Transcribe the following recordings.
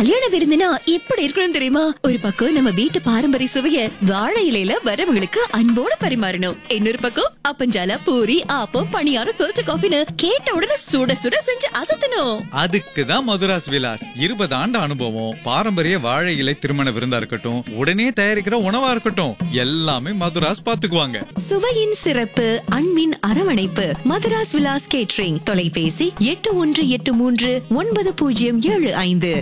கல்யாண விருந்துனா எப்படி இருக்கணும் தெரியுமா ஒரு பக்கம் நம்ம வீட்டு பாரம்பரிய சுவைய வாழை இலையில வரவங்களுக்கு அன்போட பரிமாறணும் இன்னொரு பக்கம் அப்பஞ்சால பூரி ஆப்பம் பணியாரம் ஃபில்டர் காஃபின்னு கேட்ட உடனே சுட சுட செஞ்சு அசத்தணும் அதுக்கு தான் மதுராஸ் விலாஸ் இருபது ஆண்டு அனுபவம் பாரம்பரிய வாழை இலை திருமண விருந்தா இருக்கட்டும் உடனே தயாரிக்கிற உணவா இருக்கட்டும் எல்லாமே மதுராஸ் பாத்துக்குவாங்க சுவையின் சிறப்பு அன்பின் அரவணைப்பு மதுராஸ் விலாஸ் கேட்ரிங் தொலைபேசி எட்டு ஒன்று எட்டு மூன்று ஒன்பது பூஜ்ஜியம் ஏழு ஐந்து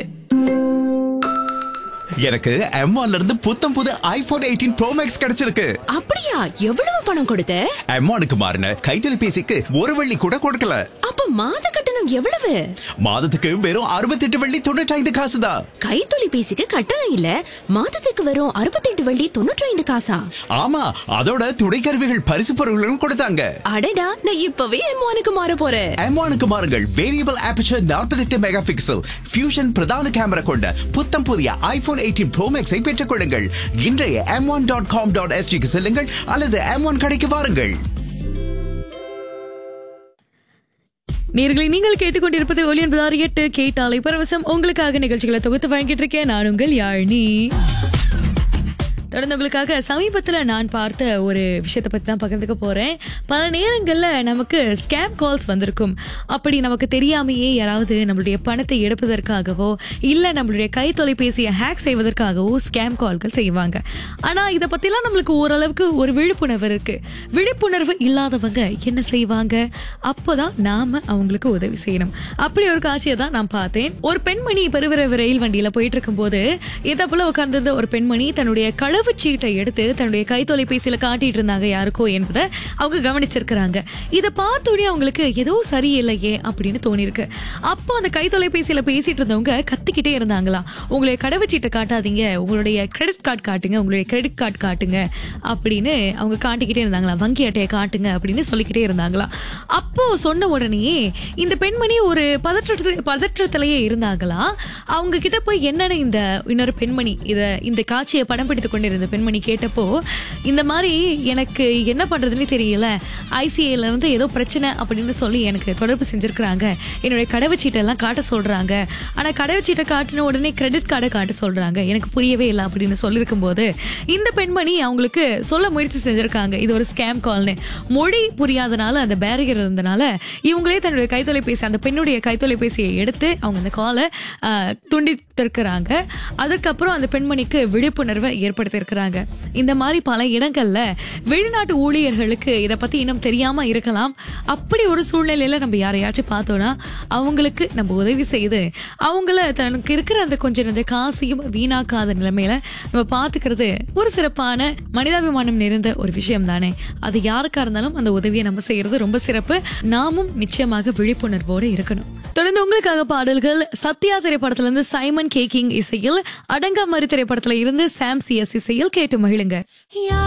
எனக்கு M1 ல இருந்து புத்தம் புது ஐபோன் எயிட்டீன் ப்ரோ மேக்ஸ் கிடைச்சிருக்கு அப்படியா எவ்வளவு பணம் கொடுத்த M1க்கு மாறின கைத்தொலைபேசிக்கு ஒரு வெள்ளி கூட கொடுக்கல அப்ப மாத கட்டணம் எவ்வளவு மாதத்துக்கு வெறும் அறுபத்தெட்டு வெள்ளி தொண்ணூற்றி காசு தான் கைத்தொலைபேசிக்கு கட்டணம் இல்ல மாதத்துக்கு வரும் அறுபத்தெட்டு வள்ளி தொண்ணூற்றி ஐந்து காசா ஆமா அதோட துணைக்கருவிகள் பரிசு பொருட்களும் கொடுத்தாங்க அடடா நான் இப்பவே எம்மானுக்கு மாற போறேன் M1க்கு மாறுங்கள் variable aperture 48 megapixel fusion பிரதான கேமரா கொண்ட புத்தம் புதிய ஐபோன் எயிட்டீன் ப்ரோ மேக்ஸை பெற்றுக் கொள்ளுங்கள் இன்றைய M one dot com dot எஸ்டிக்கு செல்லுங்கள் அல்லது எம் ஒன் கடைக்கு வாருங்கள் நேர்களை நீங்கள் கேட்டுக்கொண்டிருப்பது ஒலியன் பதார் எட்டு கேட்டாலை பரவசம் உங்களுக்காக நிகழ்ச்சிகளை தொகுத்து வழங்கிட்டு இருக்கேன் நான் உங்கள் யாழினி தொடர்ந்து உங்களுக்காக சமீபத்தில் நான் பார்த்த ஒரு விஷயத்தை பற்றி தான் பகிர்ந்துக்க போகிறேன் பல நேரங்களில் நமக்கு ஸ்கேம் கால்ஸ் வந்திருக்கும் அப்படி நமக்கு தெரியாமையே யாராவது நம்மளுடைய பணத்தை எடுப்பதற்காகவோ இல்லை நம்மளுடைய கை தொலைபேசியை ஹேக் செய்வதற்காகவோ ஸ்கேம் கால்கள் செய்வாங்க ஆனால் இதை பற்றிலாம் நம்மளுக்கு ஓரளவுக்கு ஒரு விழிப்புணர்வு இருக்குது விழிப்புணர்வு இல்லாதவங்க என்ன செய்வாங்க அப்போதான் நாம அவங்களுக்கு உதவி செய்யணும் அப்படி ஒரு காட்சியை தான் நான் பார்த்தேன் ஒரு பெண்மணி பெருவிரைவு ரயில் வண்டியில போயிட்டு இருக்கும்போது இதை போல உட்கார்ந்திருந்த ஒரு பெண்மணி தன்னுடைய கடவுச்சீட்டை எடுத்து தன்னுடைய கை தொலைபேசியில காட்டிட்டு இருந்தாங்க யாருக்கோ என்பதை அவங்க கவனிச்சிருக்கிறாங்க இதை பார்த்தோடனே அவங்களுக்கு ஏதோ சரியில்லையே அப்படின்னு தோணிருக்கு அப்போ அந்த கை தொலைபேசியில பேசிட்டு இருந்தவங்க கத்திக்கிட்டே இருந்தாங்களாம் உங்களுடைய கடவுச்சீட்டை காட்டாதீங்க உங்களுடைய கிரெடிட் கார்டு காட்டுங்க உங்களுடைய கிரெடிட் கார்டு காட்டுங்க அப்படின்னு அவங்க காட்டிக்கிட்டே இருந்தாங்களாம் வங்கி அட்டையை காட்டுங்க அப்படின்னு சொல்லிக்கிட்டே இருந்தாங்களாம் அப்போ சொன்ன உடனே இந்த பெண்மணி ஒரு பதற்றத்து பதற்றத்திலேயே இருந்தாங்களாம் அவங்க கிட்ட போய் என்னன்னு இந்த இன்னொரு பெண்மணி இத இந்த காட்சியை படம் பிடித்து கொண்டிருந்த பெண்மணி கேட்டப்போ இந்த மாதிரி எனக்கு என்ன பண்றதுன்னே தெரியல ஐசிஐல இருந்து ஏதோ பிரச்சனை அப்படின்னு சொல்லி எனக்கு தொடர்பு செஞ்சிருக்கிறாங்க என்னுடைய கடவுச்சீட்டை எல்லாம் காட்ட சொல்றாங்க ஆனா கடவுச்சீட்டை காட்டின உடனே கிரெடிட் கார்டை காட்ட சொல்றாங்க எனக்கு புரியவே இல்லை அப்படின்னு சொல்லியிருக்கும் போது இந்த பெண்மணி அவங்களுக்கு சொல்ல முயற்சி செஞ்சிருக்காங்க இது ஒரு ஸ்கேம் கால்னு மொழி புரியாதனால அந்த பேரியர் இருந்தனால இவங்களே தன்னுடைய கைத்தொலைபேசி அந்த பெண்ணுடைய கைத்தொலைபேசியை எடுத்து அவங்க அந்த காலை துண்டித்திருக்கிறாங்க அதுக்கப்புறம் அந்த பெண்மணிக்கு விழிப்புணர்வை ஏற்படுத்தியிருக்கிறாங்க இந்த மாதிரி பல இடங்கள்ல வெளிநாட்டு ஊழியர்களுக்கு இதை பத்தி இன்னும் தெரியாம இருக்கலாம் அப்படி ஒரு சூழ்நிலையில நம்ம யாரையாச்சும் பார்த்தோம்னா அவங்களுக்கு நம்ம உதவி செய்து அவங்கள தனக்கு இருக்கிற அந்த கொஞ்சம் அந்த காசையும் வீணாக்காத நிலைமையில நம்ம பாத்துக்கிறது ஒரு சிறப்பான மனிதாபிமானம் நிறைந்த ஒரு விஷயம் தானே அது யாருக்கா இருந்தாலும் அந்த உதவியை நம்ம செய்யறது ரொம்ப சிறப்பு நாமும் நிச்சயமாக விழிப்புணர்வோடு இருக்கணும் தொடர்ந்து உங்களுக்காக பாடல்கள் சத்யா திரைப்படத்துல இருந்து சைமன் கேக்கிங் இசையில் அடங்கா மறு திரைப்படத்துல இருந்து சாம் சிஎஸ் இசையில் கேட்டு மகிழுங்க